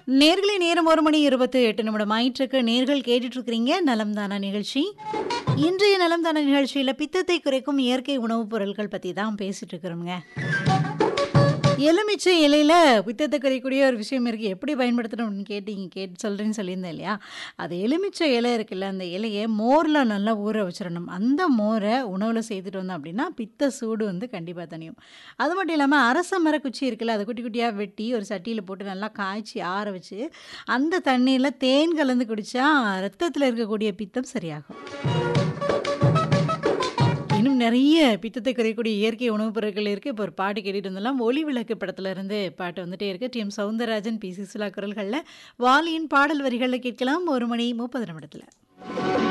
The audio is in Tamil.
நேர்களை நேரம் ஒரு மணி இருபத்தி எட்டு நிமிடம் ஆயிற்றுக்கு நேர்கள் கேட்டுட்டு இருக்கிறீங்க நலம் தானா நிகழ்ச்சி இன்றைய நலம் தானா நிகழ்ச்சியில் பித்தத்தை குறைக்கும் இயற்கை உணவுப் பொருட்கள் பற்றி தான் பேசிட்டு இருக்கிறோங்க எலுமிச்சை இலையில பித்தத்தை குறைக்கூடிய ஒரு விஷயம் இருக்குது எப்படி பயன்படுத்தணும்னு கேட்டீங்க கேட்டு சொல்கிறேன்னு சொல்லியிருந்தேன் இல்லையா அது எலுமிச்சை இலை இருக்குல்ல அந்த இலையை மோரில் நல்லா ஊற வச்சிடணும் அந்த மோரை உணவில் சேர்த்துட்டு வந்தோம் அப்படின்னா பித்த சூடு வந்து கண்டிப்பாக தனியும் அது மட்டும் இல்லாமல் அரச மர குச்சி இருக்குல்ல அதை குட்டி குட்டியாக வெட்டி ஒரு சட்டியில் போட்டு நல்லா காய்ச்சி ஆற வச்சு அந்த தண்ணியில் தேன் கலந்து குடித்தா ரத்தத்தில் இருக்கக்கூடிய பித்தம் சரியாகும் இன்னும் நிறைய பித்தத்தை குறையக்கூடிய இயற்கை உணவுப் பொருட்கள் இருக்குது இப்போ ஒரு பாட்டு கேட்டுட்டு இருந்தெல்லாம் ஒளி விளக்கு படத்துல இருந்து பாட்டு வந்துட்டே இருக்கு T M Soundararajan P Susheela குரல்களில் வாலியின் பாடல் வரிகளில் கேட்கலாம் ஒரு மணி முப்பது நிமிடத்தில்